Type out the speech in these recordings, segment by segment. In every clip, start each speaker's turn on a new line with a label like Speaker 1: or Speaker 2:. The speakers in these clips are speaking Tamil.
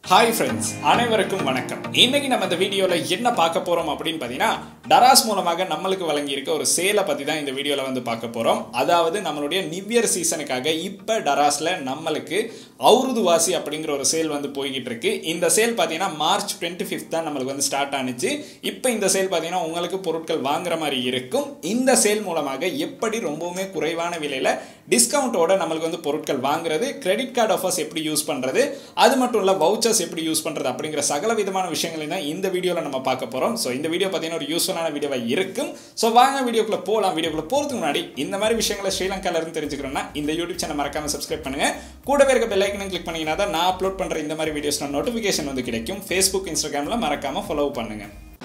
Speaker 1: ஹாய் ஃப்ரெண்ட்ஸ் அனைவருக்கும் வணக்கம் இன்னைக்கு நம்ம இந்த வீடியோவில் என்ன பார்க்க போகிறோம் அப்படின்னு பார்த்தீங்கன்னா டராஸ் மூலமாக நம்மளுக்கு வழங்கியிருக்க ஒரு சேலை பற்றி தான் இந்த வீடியோவில் வந்து பார்க்க போகிறோம் அதாவது நம்மளுடைய நிவ்யர் சீசனுக்காக இப்போ டராஸில் நம்மளுக்கு அவுருதுவாசி அப்படிங்கிற ஒரு சேல் வந்து போய்கிட்டு இருக்கு இந்த சேல் பார்த்தீங்கன்னா மார்ச் டுவெண்ட்டி ஃபிஃப்த் தான் நம்மளுக்கு வந்து ஸ்டார்ட் ஆனிச்சு இப்போ இந்த சேல் பார்த்தீங்கன்னா உங்களுக்கு பொருட்கள் வாங்குற மாதிரி இருக்கும் இந்த சேல் மூலமாக எப்படி ரொம்பவுமே குறைவான விலையில் டிஸ்கவுண்ட்டோட நம்மளுக்கு வந்து பொருட்கள் வாங்குறது கிரெடிட் கார்டு ஆஃபர்ஸ் எப்படி யூஸ் பண்ணுறது அது மட்டும் இல்லை வவுச்சர்ஸ் எப்படி யூஸ் பண்ணுறது அப்படிங்கிற சகல விதமான விஷயங்களையும் தான் இந்த வீடியோவில் நம்ம பார்க்க போகிறோம் ஸோ இந்த வீடியோ பார்த்தீங்கன்னா ஒரு யூஸ்ஃபுல்லான வீடியோவாக இருக்கும் ஸோ வாங்க வீடியோக்குள்ள போகலாம் வீடியோக்குள்ள போகிறதுக்கு முன்னாடி இந்த மாதிரி விஷயங்களை ஸ்ரீலங்கால இருந்து தெரிஞ்சுக்கிறோம்னா இந்த யூடியூப் சேனல் மறக்காம சப்ஸ்கிரைப் பண்ணுங்க கூடவே இருக்க பெல் ஐக்கனை கிளிக் பண்ணீங்கன்னா தான் நான் அப்லோட் பண்ணுற இந்த மாதிரி வீடியோஸ்ல நோட்டிஃபிகேஷன் வந்து கிடைக்கும் ஃபேஸ்புக் இன்ஸ்டாகிராமில் மறக்காம ஃபாலோ பண்ணுங்க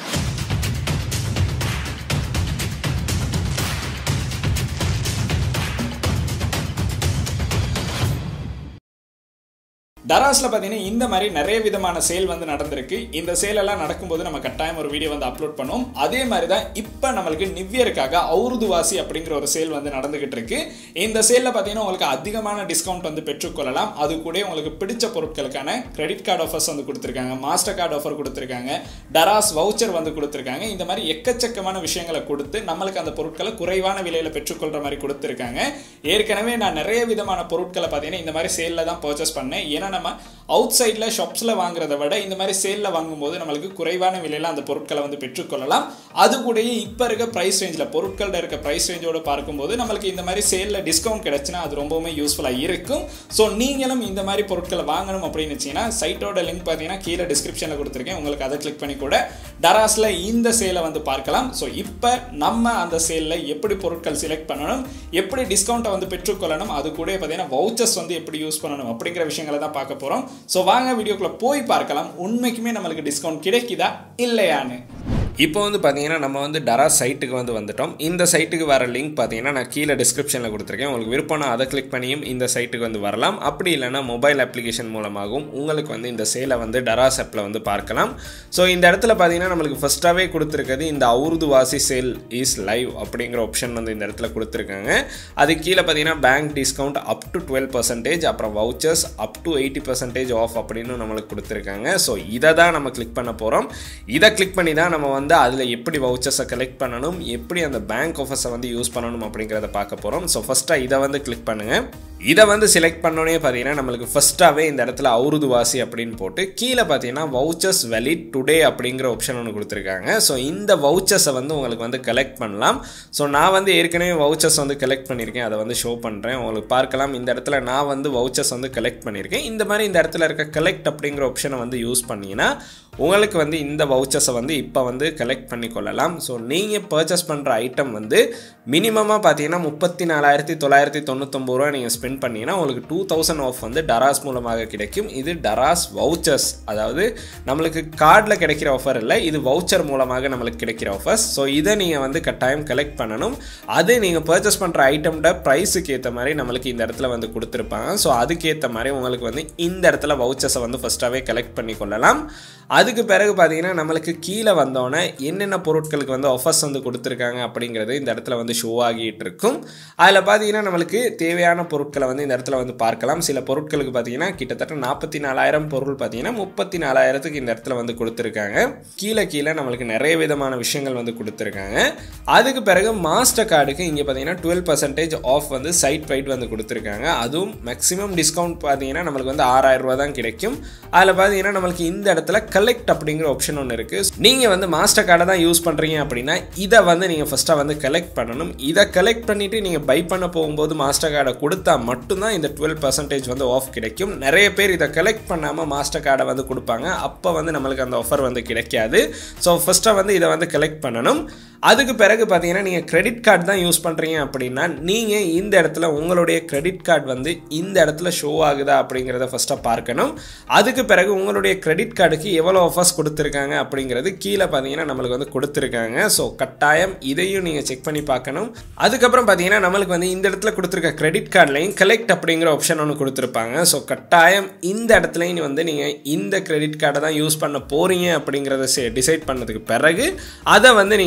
Speaker 1: டராஸில் பார்த்தீங்கன்னா இந்த மாதிரி நிறைய விதமான சேல் வந்து நடந்திருக்கு இந்த சேல் எல்லாம் நடக்கும்போது நம்ம கட்டாயம் ஒரு வீடியோ வந்து அப்லோட் பண்ணுவோம் அதே மாதிரி தான் இப்போ நம்மளுக்கு நிவ்யருக்காக அவுருதுவாசி அப்படிங்கிற ஒரு சேல் வந்து நடந்துகிட்டு இருக்கு இந்த சேலில் பார்த்தீங்கன்னா உங்களுக்கு அதிகமான டிஸ்கவுண்ட் வந்து பெற்றுக்கொள்ளலாம் அது கூட உங்களுக்கு பிடிச்ச பொருட்களுக்கான கிரெடிட் கார்டு ஆஃபர்ஸ் வந்து கொடுத்துருக்காங்க மாஸ்டர் கார்டு ஆஃபர் கொடுத்துருக்காங்க டராஸ் வவுச்சர் வந்து கொடுத்துருக்காங்க இந்த மாதிரி எக்கச்சக்கமான விஷயங்களை கொடுத்து நம்மளுக்கு அந்த பொருட்களை குறைவான விலையில் பெற்றுக்கொள்கிற மாதிரி கொடுத்துருக்காங்க ஏற்கனவே நான் நிறைய விதமான பொருட்களை பார்த்தீங்கன்னா இந்த மாதிரி சேலில் தான் பர்ச்சேஸ் பண்ணேன் ஏன்னா நம்ம அவுட் சைடில் ஷாப்ஸில் வாங்குறத விட இந்த மாதிரி சேலில் வாங்கும்போது நம்மளுக்கு குறைவான விலையில் அந்த பொருட்களை வந்து பெற்றுக்கொள்ளலாம் அது கூடயே இப்போ இருக்க ப்ரைஸ் ரேஞ்சில் பொருட்களோட இருக்க ப்ரைஸ் ரேஞ்சோடு பார்க்கும்போது நம்மளுக்கு இந்த மாதிரி சேலில் டிஸ்கவுண்ட் கிடச்சுன்னா அது ரொம்பவுமே யூஸ்ஃபுல்லாக இருக்கும் ஸோ நீங்களும் இந்த மாதிரி பொருட்களை வாங்கணும் அப்படின்னு வச்சிங்கன்னா சைட்டோட லிங்க் பார்த்தீங்கன்னா கீழே டிஸ்கிரிப்ஷனில் கொடுத்துருக்கேன் உங்களுக்கு அதை கிளிக் பண்ணி கூட டராஸில் இந்த சேலை வந்து பார்க்கலாம் ஸோ இப்போ நம்ம அந்த சேலில் எப்படி பொருட்கள் செலக்ட் பண்ணணும் எப்படி டிஸ்கவுண்ட்டை வந்து பெற்றுக்கொள்ளணும் அது கூட பார்த்தீங்கன்னா வவுச்சர்ஸ் வந்து எப்படி யூஸ் பண்ணணும் அப்படிங்கிற விஷயங்களை தான் பார்க்க போகிறோம் ஸோ வாங்க வீடியோக்குள்ளே போய் பார்க்கலாம் உண்மைக்குமே நம்மளுக்கு டிஸ்கவுண்ட் கிடைக்குதா இல்லையான்னு
Speaker 2: இப்போ வந்து பார்த்தீங்கன்னா நம்ம வந்து டரா சைட்டுக்கு வந்து வந்துட்டோம் இந்த சைட்டுக்கு வர லிங்க் பார்த்தீங்கன்னா நான் கீழே டிஸ்கிரிப்ஷனில் கொடுத்துருக்கேன் உங்களுக்கு விருப்பம்னா அதை கிளிக் பண்ணியும் இந்த சைட்டுக்கு வந்து வரலாம் அப்படி இல்லைனா மொபைல் அப்ளிகேஷன் மூலமாகவும் உங்களுக்கு வந்து இந்த சேலை வந்து டராஸ் ஆப்பில் வந்து பார்க்கலாம் ஸோ இந்த இடத்துல பார்த்தீங்கன்னா நம்மளுக்கு ஃபஸ்ட்டாகவே கொடுத்துருக்கிறது இந்த அவுருது வாசி சேல் இஸ் லைவ் அப்படிங்கிற ஆப்ஷன் வந்து இந்த இடத்துல கொடுத்துருக்காங்க அது கீழே பார்த்தீங்கன்னா bank discount up to twelve percentage அப்புறம் vouchers up to eighty percentage off அப்படின்னு நம்மளுக்கு கொடுத்துருக்காங்க ஸோ இதை தான் நம்ம கிளிக் பண்ண போகிறோம் இதை கிளிக் பண்ணி தான் நம்ம வந்து அதில் எப்படி வவுச்சர்ஸை கலெக்ட் பண்ணணும் எப்படி அந்த பேங்க் ஆஃபர்ஸை வந்து யூஸ் பண்ணணும் அப்படிங்கிறத பார்க்க போகிறோம் ஸோ ஃபஸ்ட்டாக இதை வந்து கிளிக் பண்ணுங்கள் இதை வந்து செலக்ட் பண்ணோன்னே பார்த்தீங்கன்னா நம்மளுக்கு ஃபஸ்ட்டாகவே இந்த இடத்துல அவுருது வாசி அப்படின்னு போட்டு கீழே பார்த்தீங்கன்னா வவுச்சர்ஸ் வெலிட் டுடே அப்படிங்கிற ஆப்ஷன் ஒன்று கொடுத்துருக்காங்க ஸோ இந்த வவுச்சர்ஸை வந்து உங்களுக்கு வந்து கலெக்ட் பண்ணலாம் ஸோ நான் வந்து ஏற்கனவே வவுச்சர்ஸ் வந்து கலெக்ட் பண்ணியிருக்கேன் அதை வந்து ஷோ பண்ணுறேன் உங்களுக்கு பார்க்கலாம் இந்த இடத்துல நான் வந்து வவுச்சர்ஸ் வந்து கலெக்ட் பண்ணியிருக்கேன் இந்த மாதிரி இந்த இடத்துல இருக்க கலெக்ட் அப்படிங்கிற ஆப்ஷனை வந்து யூஸ் பண்ணிங்கன்னா உங்களுக்கு வந்து இந்த வவுச்சர்ஸை வந்து இப்போ வந்து கலெக்ட் பண்ணி கொள்ளலாம் ஸோ நீங்கள் பர்ச்சேஸ் பண்ணுற ஐட்டம் வந்து மினிமமாக பார்த்தீங்கன்னா முப்பத்தி நாலாயிரத்தி தொள்ளாயிரத்தி தொண்ணூத்தொம்பது ரூபா நீங்கள் ஸ்பெண்ட் பண்ணீங்கன்னா உங்களுக்கு டூ தௌசண்ட் ஆஃப் வந்து டராஸ் மூலமாக கிடைக்கும் இது டராஸ் வவுச்சர்ஸ் அதாவது நம்மளுக்கு கார்டில் கிடைக்கிற ஆஃபர் இல்லை இது வவுச்சர் மூலமாக நம்மளுக்கு கிடைக்கிற ஆஃபர்ஸ் ஸோ இதை நீங்கள் வந்து கட்டாயம் கலெக்ட் பண்ணணும் அது நீங்கள் பர்ச்சேஸ் பண்ணுற ஐட்டம்ட ப்ரைஸுக்கு ஏற்ற மாதிரி நம்மளுக்கு இந்த இடத்துல வந்து கொடுத்துருப்பாங்க ஸோ அதுக்கேற்ற மாதிரி உங்களுக்கு வந்து இந்த இடத்துல வவுச்சர்ஸை வந்து ஃபஸ்ட்டாகவே கலெக்ட் பண்ணி கொள்ளலாம் அதுக்கு பிறகு பார்த்தீங்கன்னா நம்மளுக்கு கீழே வந்தோடனே என்னென்ன பொருட்களுக்கு வந்து ஆஃபர்ஸ் வந்து கொடுத்துருக்காங்க அப்படிங்கிறது இந்த இடத்துல வந்து ஷோ ஆகிட்டு இருக்கும் அதில் பார்த்தீங்கன்னா நம்மளுக்கு தேவையான பொருட்களை வந்து இந்த இடத்துல வந்து பார்க்கலாம் சில பொருட்களுக்கு பார்த்தீங்கன்னா கிட்டத்தட்ட நாற்பத்தி நாலாயிரம் பொருள் பார்த்தீங்கன்னா முப்பத்தி நாலாயிரத்துக்கு இந்த இடத்துல வந்து கொடுத்துருக்காங்க கீழே கீழே நம்மளுக்கு நிறைய விதமான விஷயங்கள் வந்து கொடுத்துருக்காங்க அதுக்கு பிறகு மாஸ்டர் கார்டுக்கு இங்கே பார்த்தீங்கன்னா டுவெல் பர்சன்டேஜ் ஆஃப் வந்து சைட் வைட் வந்து கொடுத்துருக்காங்க அதுவும் மேக்ஸிமம் டிஸ்கவுண்ட் பார்த்தீங்கன்னா நம்மளுக்கு வந்து ஆறாயிரம் ரூபா தான் கிடைக்கும் அதில் பார்த்தீங்கன்னா நம்மளுக்கு இந்த இடத்துல கலெக்ட் அப்படிங்கிற ஆப்ஷன் ஒன்று இருக்குது நீங்கள் வந்து மாஸ்டர் கார்டை தான் யூஸ் பண்ணுறீங்க அப்படின்னா இதை வந்து நீங்கள் ஃபஸ்ட்டாக வந்து கலெக்ட் பண்ணணும் இதை கலெக்ட் பண்ணிவிட்டு நீங்கள் பை பண்ண போகும்போது மாஸ்டர் கார்டை கொடுத்தா மட்டும்தான் இந்த டுவெல் பர்சன்டேஜ் வந்து ஆஃப் கிடைக்கும் நிறைய பேர் இதை கலெக்ட் பண்ணாமல் மாஸ்டர் கார்டை வந்து கொடுப்பாங்க அப்போ வந்து நம்மளுக்கு அந்த ஆஃபர் வந்து கிடைக்காது ஸோ ஃபஸ்ட்டாக வந்து இதை வந்து கலெக்ட் பண்ணணும் அதுக்கு பிறகு பார்த்தீங்கன்னா நீங்கள் கிரெடிட் கார்டு தான் யூஸ் பண்ணுறீங்க அப்படின்னா நீங்கள் இந்த இடத்துல உங்களுடைய கிரெடிட் கார்டு வந்து இந்த இடத்துல ஷோ ஆகுதா அப்படிங்கிறத ஃபஸ்ட்டாக பார்க்கணும் அதுக்கு பிறகு உங்களுடைய கிரெடிட் கார்டுக்கு எவ்வளோ ஆஃபர்ஸ் கொடுத்துருக்காங்க அப்படிங்கிறது கீழே பார்த்தீங்கன்னா நம்மளுக்கு வந்து கொடுத்துருக்காங்க ஸோ கட்டாயம் இதையும் நீங்கள் செக் பண்ணி பார்க்கணும் அதுக்கப்புறம் பார்த்தீங்கன்னா நம்மளுக்கு வந்து இந்த இடத்துல கொடுத்துருக்க கிரெடிட் கார்ட்லையும் கலெக்ட் அப்படிங்கிற ஆப்ஷன் ஒன்று கொடுத்துருப்பாங்க ஸோ கட்டாயம் இந்த இடத்துலையும் வந்து நீங்கள் இந்த கிரெடிட் கார்டை தான் யூஸ் பண்ண போகிறீங்க அப்படிங்கிறத டிசைட் பண்ணதுக்கு பிறகு அதை வந்து நீங்கள் செலக்ட்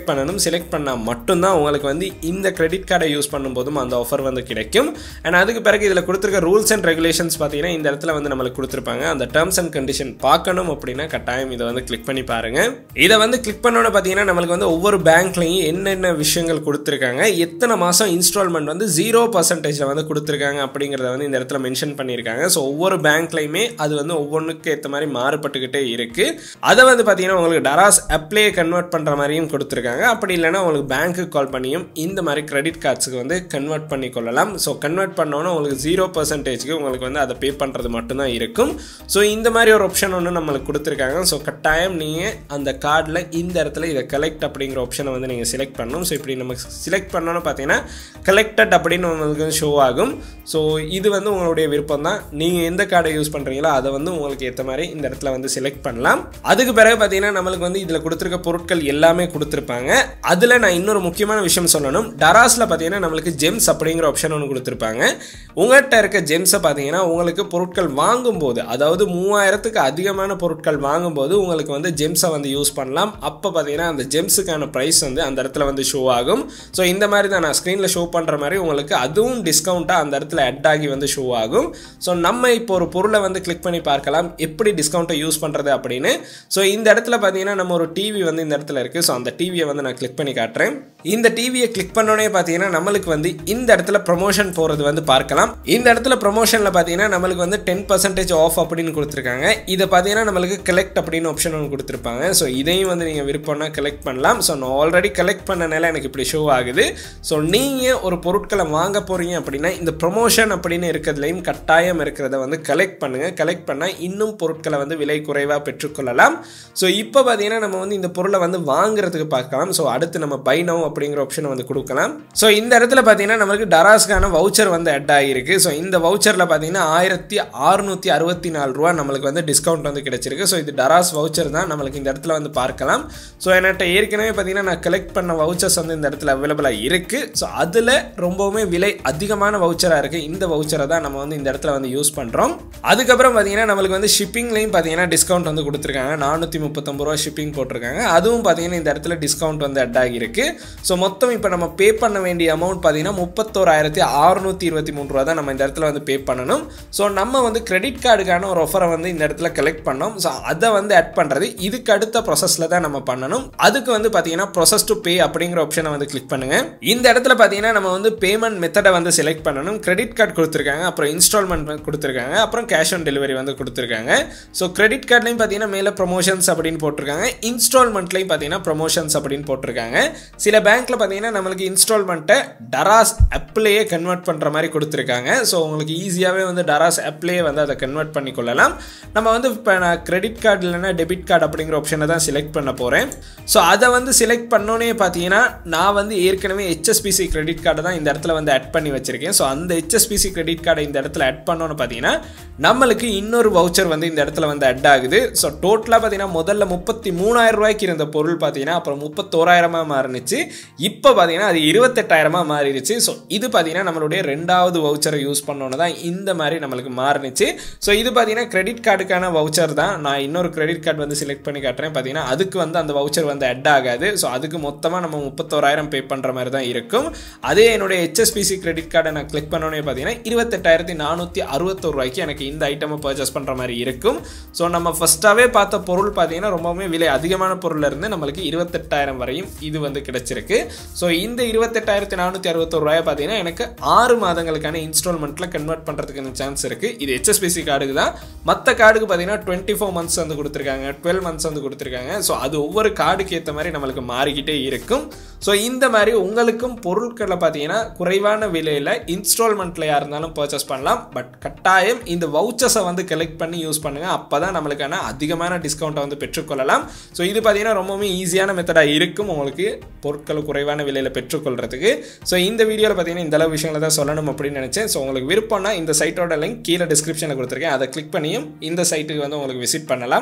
Speaker 2: செலக்ட் பண்ணணும் செலக்ட் பண்ணால் மட்டும்தான் உங்களுக்கு வந்து இந்த கிரெடிட் கார்டை யூஸ் பண்ணும்போதும் அந்த ஆஃபர் வந்து கிடைக்கும் அண்ட் அதுக்கு பிறகு இதில் கொடுத்துருக்க ரூல்ஸ் அண்ட் ரெகுலேஷன்ஸ் பார்த்தீங்கன்னா இந்த இடத்துல வந்து நம்மளுக்கு கொடுத்துருப்பாங்க அந்த டேர்ம்ஸ் அண்ட் கண்டிஷன் பார்க்கணும் அப்படின்னா கட்டாயம் இதை வந்து கிளிக் பண்ணி பாருங்க இதை வந்து கிளிக் பண்ணோன்னு பார்த்தீங்கன்னா நம்மளுக்கு வந்து ஒவ்வொரு பேங்க்லையும் என்னென்ன விஷயங்கள் கொடுத்துருக்காங்க எத்தனை மாதம் இன்ஸ்டால்மெண்ட் வந்து ஜீரோ பர்சன்டேஜில் வந்து கொடுத்துருக்காங்க அப்படிங்கிறத வந்து இந்த இடத்துல மென்ஷன் பண்ணியிருக்காங்க ஸோ ஒவ்வொரு பேங்க்லையுமே அது வந்து ஒவ்வொன்றுக்கு ஏற்ற மாதிரி மாறுபட்டுக்கிட்டே இருக்குது அதை வந்து பார்த்தீங்கன்னா உங்களுக்கு டராஸ் அப்ளே கன்வெர்ட் பண்ணுற மாதிரியும் கொடுத்துருக்காங்க அப்படி இல்லைன்னா உங்களுக்கு பேங்க்குக்கு கால் பண்ணியும் இந்த மாதிரி கிரெடிட் கார்ட்ஸுக்கு வந்து கன்வெர்ட் பண்ணி கொள்ளலாம் ஸோ கன்வெர்ட் பண்ணோன்னா உங்களுக்கு ஜீரோ பர்சன்டேஜ்க்கு உங்களுக்கு வந்து அதை பே பண்ணுறது மட்டும்தான் இருக்கும் ஸோ இந்த மாதிரி ஒரு ஆப்ஷன் ஒன்று நம்மளுக்கு கொடுத்துருக்காங்க ஸோ கட்டாயம் நீங்கள் அந்த கார்டில் இந்த இடத்துல இதை கலெக்ட் அப்படிங்கிற ஆப்ஷனை வந்து நீங்கள் செலக்ட் பண்ணணும் ஸோ இப்படி நம்ம செலக்ட் பண்ணோன்னு பார்த்தீங்கன்னா கலெக்டட் அப்படின்னு உங்களுக்கு ஷோ ஆகும் ஸோ இது வந்து உங்களுடைய விருப்பம் தான் நீங்கள் எந்த கார்டை யூஸ் பண்ணுறீங்களோ அதை வந்து உங்களுக்கு ஏற்ற மாதிரி இந்த இடத்துல வந்து செலக்ட் பண்ணலாம் அதுக்கு பிறகு பார்த்தீங்கன்னா நம்மளுக்கு வந்து இதில் கொடுத்துருக்க பொருட்கள் எல்லாமே கொடுத்துருப்பாங்க அதில் நான் இன்னொரு முக்கியமான விஷயம் சொல்லணும் டராஸில் பார்த்தீங்கன்னா நம்மளுக்கு ஜெம்ஸ் அப்படிங்கிற ஆப்ஷன் ஒன்று கொடுத்துருப்பாங்க உங்கள்கிட்ட இருக்க ஜெம்ஸை பார்த்தீங்கன்னா உங்களுக்கு பொருட்கள் வாங்கும்போது அதாவது மூவாயிரத்துக்கு அதிகமான பொருட்கள் வாங்கும்போது உங்களுக்கு வந்து ஜெம்ஸை வந்து யூஸ் பண்ணலாம் அப்போ பார்த்தீங்கன்னா அந்த ஜெம்ஸுக்கான ப்ரைஸ் வந்து அந்த இடத்துல வந்து ஷோ ஆகும் ஸோ இந்த மாதிரி தான் நான் ஸ்க்ரீனில் ஷோ பண்ணுற மாதிரி உங்களுக்கு அதுவும் டிஸ்கவுண்ட்டாக அந்த இடத்துல அட் ஆகி வந்து ஷோ ஆகும் ஸோ நம்ம இப்போ ஒரு பொருளை வந்து கிளிக் பண்ணி பார்க்கலாம் எப்படி டிஸ்கவுண்ட்டை யூஸ் பண்ணுறது அப்படின்னு ஸோ இந்த இடத்துல பார்த்தீங்கன்னா நம்ம ஒரு டிவி வந்து இந்த இடத்துல இருக்குது ஸோ அந்த டிவியை வந்து நான் கிளிக் பண்ணி காட்டுறேன் இந்த டிவியை கிளிக் பண்ணோடனே பார்த்தீங்கன்னா நம்மளுக்கு வந்து இந்த இடத்துல ப்ரொமோஷன் போகிறது வந்து பார்க்கலாம் இந்த இடத்துல ப்ரொமோஷனில் பார்த்தீங்கன்னா நம்மளுக்கு வந்து டென் பர்சன்டேஜ் ஆஃப் அப்படின்னு கொடுத்துருக்காங்க இதை பார்த்தீங்கன்னா நம்மளுக்கு கலெக்ட் அப்படின்னு ஆப்ஷன் ஒன்று கொடுத்துருப்பாங்க ஸோ இதையும் வந்து நீங்கள் விருப்பம்னா கலெக்ட் பண்ணலாம் ஸோ நான் ஆல்ரெடி கலெக்ட் பண்ணனால எனக்கு இப்படி ஷோ ஆகுது ஸோ நீங்கள் ஒரு பொருட்களை வாங்க போகிறீங்க அப்படின்னா இந்த ப்ரொமோஷன் அப்படின்னு இருக்கிறதுலையும் கட்டாயம் இருக்கிறத வந்து கலெக்ட் பண்ணுங்கள் கலெக்ட் பண்ணால் இன்னும் பொருட்களை வந்து விலை குறைவாக பெற்றுக்கொள்ளலாம் ஸோ இப்போ பார்த்தீங்கன்னா நம்ம வந்து இந்த பொருளை வந்து வாங்குறதுக்கு பார்க்கலாம் ஸோ அடுத்து நம்ம பை நவ் அப்படிங்கிற ஆப்ஷனை வந்து கொடுக்கலாம் ஸோ இந்த இடத்துல பார்த்தீங்கன்னா நம்மளுக்கு டராஸ்க்கான வவுச்சர் வந்து அட் ஆகிருக்கு ஸோ இந்த வவுச்சரில் பார்த்தீங்கன்னா ஆயிரத்தி அறுநூற்றி அறுபத்தி நாலு ரூபா நம்மளுக்கு வந்து டிஸ்கவுண்ட் வந்து கிடைச்சிருக்கு ஸோ இது டராஸ் வவுச்சர் தான் நம்மளுக்கு இந்த இடத்துல வந்து பார்க்கலாம் ஸோ என்கிட்ட ஏற்கனவே பார்த்தீங்கன்னா நான் கலெக்ட் பண்ண வவுச்சர்ஸ் வந்து இந்த இடத்துல அவைலபிளாக இருக்குது ஸோ அதில் ரொம்பவுமே விலை அதிகமான வவுச்சராக இருக்குது இந்த வவுச்சரை தான் நம்ம வந்து இந்த இடத்துல வந்து யூஸ் பண்ணுறோம் அதுக்கப்புறம் பார்த்தீங்கன்னா நம்மளுக்கு வந்து ஷிப்பிங்லையும் பார்த்தீங்கன்னா டிஸ்கவுண்ட் வந்து கொடுத்துருக்காங்க நானூற்றி முப்பத்தொம்பது ரூபா ஷிப்பிங் போட்டிருக்காங்க அதுவும் பார்த்தீங்கன்னா இந்த இடத்துல டிஸ்கவுண்ட் வந்து அட் ஆகியிருக்கு ஸோ மொத்தம் இப்போ நம்ம பே பண்ண வேண்டிய அமௌண்ட் பார்த்தீங்கன்னா முப்பத்தோராயிரத்தி அறுநூற்றி இருபத்தி மூணு ரூபா தான் நம்ம இந்த இடத்துல வந்து பே பண்ணணும் ஸோ நம்ம வந்து கிரெடிட் கார்டுக்கான ஒரு ஆஃபரை வந்து இந்த இடத்துல கலெக்ட் பண்ணோம் ஸோ அதை வந்து ஆட் பண்ணுறது இதுக்கு அடுத்த ப்ரொசஸில் தான் நம்ம பண்ணணும் அதுக்கு வந்து பார்த்தீங்கன்னா ப்ரொசஸ் டு பே அப்படிங்கிற ஆப்ஷனை வந்து கிளிக் பண்ணுங்க இந்த இடத்துல பார்த்தீங்கன்னா நம்ம வந்து பேமெண்ட் மெத்தடை வந்து செலக்ட் பண்ணணும் கிரெடிட் கார்டு கொடுத்துருக்காங்க அப்புறம் இன்ஸ்டால்மெண்ட் கொடுத்துருக்காங்க அப்புறம் கேஷ் ஆன் டெலிவரி வந்து கொடுத்துருக்காங்க ஸோ கிரெடிட் கார்ட்லையும் பார்த்தீங்கன்னா மேலே ப்ரொமோஷன்ஸ் அப்படின்னு போட்டிருக்காங்க இன்ஸ்டால்மெண்ட்லையும் பார்த்தீங்கன்னா ப்ரொமோஷன்ஸ் அப்படின்னு போட்டிருக்காங்க சில பேங்க்கில் பார்த்தீங்கன்னா நம்மளுக்கு இன்ஸ்டால்மெண்ட்டை டராஸ் ஆப்லேயே கன்வெர்ட் பண்ணுற மாதிரி கொடுத்துருக்காங்க ஸோ உங்களுக்கு ஈஸியாகவே வந்து டராஸ் ஆப்லேயே வந்து அதை கன்வெர்ட் பண்ணி கொள்ளலாம் நம்ம வந்து இப்போ நான் கிரெடிட் கார்டு இல்லைன்னா டெபிட் கார்டு அப்படிங்கிற ஆப்ஷனை தான் செலக்ட் பண்ண போகிறேன் ஸோ அதை வந்து செலக்ட் பண்ணோன்னே பார்த்தீங்கன்னா நான் வந்து ஏற்கனவே ஹெச்எஸ்பிசி கிரெடிட் கார்டை தான் இந்த இடத்துல வந்து ஆட் பண்ணி வச்சிருக்கேன் ஸோ அந்த ஹெச்எஸ்பிசி கிரெடிட் கார்டை இந்த இடத்துல ஆட் பண்ணோன்னு பார்த்தீங்கன்னா நம்மளுக்கு இன்னொரு வவுச்சர் வந்து இந்த இடத்துல வந்து அட் ஆகுது ஸோ டோட்டலாக பார்த்தீங்கன்னா முதல்ல முப்பத்தி மூணாயிரம் ரூபாய்க்கு இருந்த பொருள் பார்த்தீங்கன்னா அப்புறம் முப்பத்தோராயிரமாக மாறினுச்சு இப்போ பார்த்தீங்கன்னா அது இருபத்தெட்டாயிரமாக மாறிடுச்சு ஸோ இது பார்த்தீங்கன்னா நம்மளுடைய ரெண்டாவது வவுச்சரை யூஸ் பண்ணோன்னு தான் இந்த மாதிரி நம்மளுக்கு மாறினுச்சு ஸோ இது பார்த்தீங்கன்னா கிரெடிட் கார்டுக்கான வவுச்சர் தான் நான் இன்னொரு கிரெடிட் கார்டு வந்து செலக்ட் பண்ணி காட்டுறேன் பார்த்தீங்கன்னா அதுக்கு வந்து அந்த வவுச்சர் வந்து அட் ஆகாது ஸோ அதுக்கு மொத்தமாக நம்ம முப்பத்தோராயிரம் பே பண்ணுற மாதிரி தான் இருக்கும் அதே என்னுடைய ஹெச்எஸ்பிசி கிரெடிட் கார்டை நான் கிளிக் பண்ணோன்னே பார்த்தீங்கன்னா இருபத்தெட்டாயிரத்தி நானூற்றி அறுபத்தோரு ரூபாய்க்கு எனக்கு இந்த ஐட்டமை பர்ச்சேஸ் பண்ணுற மாதிரி இருக்கும் ஸோ நம்ம ஃபஸ்ட்டாகவே பார்த்த பொருள் பார்த்தீங்கன்னா ரொம்பவுமே விலை அதிகமான பொருள்ல இருந்து நம்மளுக்கு இருபத்தெட்டாயிரம் வரையும் இது வந்து கிடைச்சிருக்கு ஸோ இந்த இருபத்தெட்டாயிரத்தி நானூற்றி அறுபத்தோரு ரூபாய் பார்த்தீங்கன்னா எனக்கு ஆறு மாதங்களுக்கான இன்ஸ்டால்மெண்ட்டில் கன்வெர்ட் பண்ணுறதுக்கான சான்ஸ் இருக்குது இது ஹெச்எஸ்பிசி கார்டுக்கு தான் மற்ற கார்டுக்கு பார்த்தீங்கன்னா டுவெண்ட்டி ஃபோர் மந்த்ஸ் வந்து கொடுத்துருக்காங்க டுவெல் மந்த்ஸ் வந்து கொடுத்துருக்காங்க ஸோ அது ஒவ்வொரு கார்டுக்கு ஏற்ற மாதிரி நம்மளுக்கு மாறிக்கிட்டே இருக்கும் ஸோ இந்த மாதிரி உங்களுக்கும் பொருட்களை பார்த்தீங்கன்னா குறைவான விலையில் இன்ஸ்டால்மெண்ட்டில் யார் இருந்தாலும் பர்ச்சேஸ் பண்ணலாம் பட் கட்டாயம் இந்த வவுச்சர்ஸை வந்து கலெக்ட் பண்ணி யூஸ் பண்ணுங்கள் அப்போ தான் நம்மளுக்கான அதிகமான டிஸ்கவுண்ட்டை வந்து பெற்றுக்கொள்ளலாம் ஸோ இது பார்த்தீங்கன்னா ரொம்பவுமே ஈஸியான மெத்தடாக இருக்கும் உங்களுக்கு பொருட்கள் குறைவான விலையில் பெற்றுக்கொள்றதுக்கு ஸோ இந்த வீடியோவில் பார்த்தீங்கன்னா இந்த அளவு விஷயங்களை தான் சொல்லணும் அப்படின்னு நினச்சேன் ஸோ உங்களுக்கு விருப்பம்னா இந்த சைட்டோட லிங்க் கீழே டிஸ்கிரிப்ஷனில் கொடுத்துருக்கேன் அதை கிளிக் பண்ணியும் இந்த சைட்டுக்கு வந்து உங்களுக்கு விசிட் பண்ணலாம்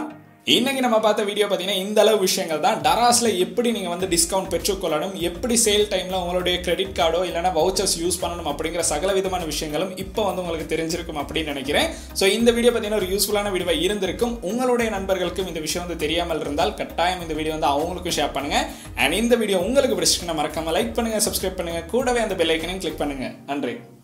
Speaker 1: இன்னைக்கு நம்ம பார்த்த வீடியோ பார்த்தீங்கன்னா இந்த அளவு விஷயங்கள் தான் டராஸ்ல எப்படி நீங்க வந்து டிஸ்கவுண்ட் பெற்றுக்கொள்ளணும் எப்படி சேல் டைம்ல உங்களுடைய கிரெடிட் கார்டோ இல்லைனா வவுச்சர்ஸ் யூஸ் பண்ணணும் அப்படிங்கிற சகல விதமான விஷயங்களும் இப்போ வந்து உங்களுக்கு தெரிஞ்சிருக்கும் அப்படின்னு நினைக்கிறேன் ஸோ இந்த வீடியோ பார்த்தீங்கன்னா ஒரு யூஸ்ஃபுல்லான வீடியோ இருந்திருக்கும் உங்களுடைய நண்பர்களுக்கும் இந்த விஷயம் வந்து தெரியாமல் இருந்தால் கட்டாயம் இந்த வீடியோ வந்து அவங்களுக்கும் ஷேர் பண்ணுங்க அண்ட் இந்த வீடியோ உங்களுக்கு பிடிச்சிருக்குன்னா மறக்காம லைக் பண்ணுங்க சப்ஸ்கிரைப் பண்ணுங்க கூடவே அந்த பெல் ஐக்கனையும் கிளிக் பண்ணுங்க நன்றி